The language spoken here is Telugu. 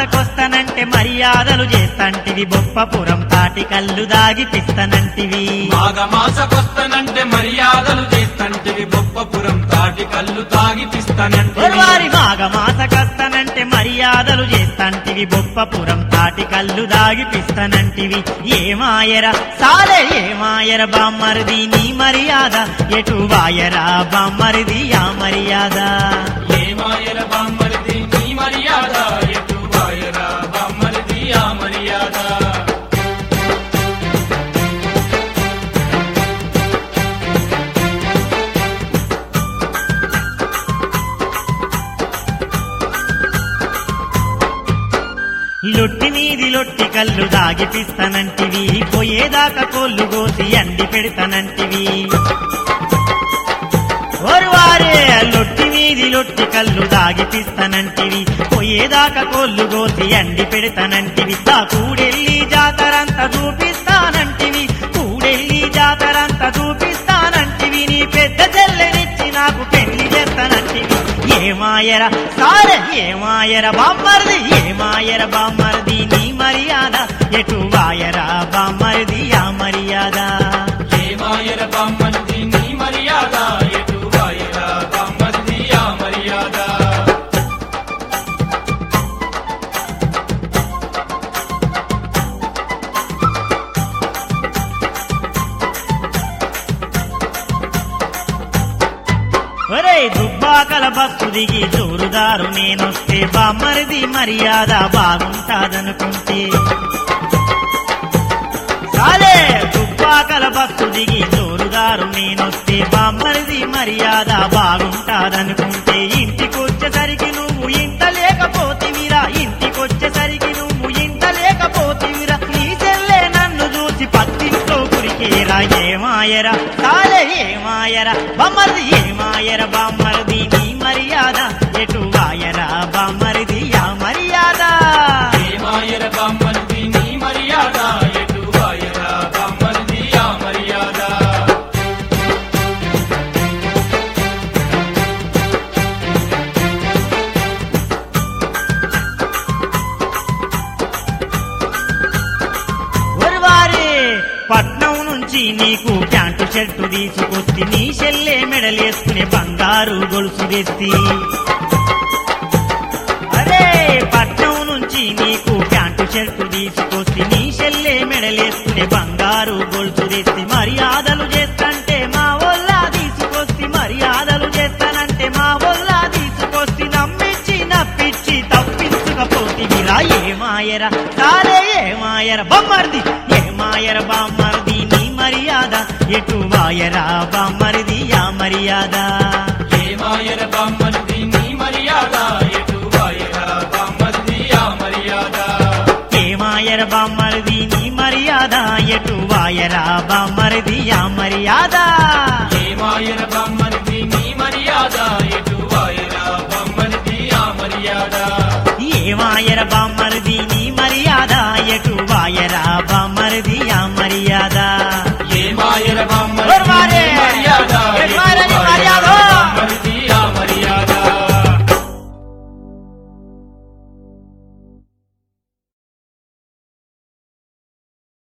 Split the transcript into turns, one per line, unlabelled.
మాసకొస్తనంటే మర్యాదలు చేస్తంటివి బొప్పపురం తాటి కళ్ళు దాగిపిస్తనంటివి
మాఘమాసకొస్తనంటే మర్యాదలు చేస్తంటివి బొప్పపురం తాటి కళ్ళు తాగిపిస్తానంటే
వారి మాఘ మాసకొస్తనంటే మర్యాదలు చేస్తంటివి బొప్పపురం తాటి కళ్ళు దాగిపిస్తనంటివి ఏమాయర సాలే ఏమాయర బామ్మరిది నీ మర్యాద ఎటు వాయరా బామ్మరిది ఆ మర్యాద
ఏమాయల బామ్మరిది నీ మర్యాద ఎటు వాయరా బామ్మరిది ఆ మర్యాద
లొట్టి మీది లొట్టి కళ్ళు దాగిపిస్తానంటివి పోయేదాకా కోళ్ళు కోసి అండి పెడతానంటివి ఓరువారే లొట్టి మీది లొట్టి కళ్ళు దాగిపిస్తానంటివి పోయేదాకా కోళ్ళు కోసి అండి పెడతానంటివి తా కూడెళ్ళి జాతరంతా చూపిస్తానంటివి కూడెళ్ళి జాతరంతా చూపిస్తానంటివి నీ పెద్ద చెల్లెనిచ్చి నాకు పెళ్లి చేస్తానంటివి ఏమాయర సారే ఏమాయర బామ్మరిది ఏమాయర బామ్మరిది నీ మర్యాద ఎటు వాయరా బామ్మరిది ఆ మర్యాద
ఏమాయల బామ్మరిది నీ మర్యాద ఎటు వాయరా బామ్మరిది ఆ మర్యాద
ఒరే దుబ్బాకల బస్సు దిగి జోరుదారు నేనొస్తే బామ్మరిది మర్యాద బాగుంటాదనుకుంటే సాలే దుబ్బాకల బస్సు దిగి జోరుదారు నేనొస్తే బామ్మరిది మర్యాద బాగుంటాదనుకుంటే ఇంటికొచ్చేసరికి నువ్వు ఇంట లేకపోతివిరా ఇంటికొచ్చేసరికి నువ్వు ఇంట లేకపోతివిరా నీ చెల్లె నన్ను చూసి పత్తింట్లో కురికేరా ఏమాయరా సాలే ఏమాయరా బామ్మరిది ఏమాయర బామ్మరిది నీ మర్యాద ఎటు వాయరా బామ్మరిది ఆ మర్యాద
ఏమాయల బామ్మరిది నీ మర్యాద ఎటు వాయరా బామ్మరిది ఆ మర్యాద
ఒరువారే పట్నం నుంచి నీకు ప్యాంటు షర్టు తీసుకొచ్చి నీ చెల్లె మెడలేసుకునే బంగారు గొలుసు తెస్తి అరే పట్నం నుంచి నీకు ప్యాంటు షర్టు తీసుకొచ్చి నీ చెల్లె మెడలేసుకునే బంగారు గొలుసు తెస్తి మర్యాదలు చేస్తంటే మా వల్ల తీసుకొచ్చి మర్యాదలు చేస్తానంటే మా వల్ల తీసుకొచ్చి నమ్మించి నప్పించి తప్పించుకపోతివిరా ఏమాయరా సారే ఏమాయర బొమ్మర్ది ఏమాయర బామ్మర్ది నీ మర్యాద ఎటు వాయరా బామ్మరిది ఆ మర్యాద
ఏమాయల బామ్మరిది నీ మర్యాద ఎటు వాయరా బామ్మరిది ఆ మర్యాద
ఏమాయర బామ్మరిది నీ మర్యాద ఎటు వాయరా బామ్మరిది ఆ మర్యాద
ఏమాయల బామ్మరిది నీ మర్యాద ఎటు వాయరా బామ్మరిది ఆ మర్యాద
ఏమాయర బామ్మరిది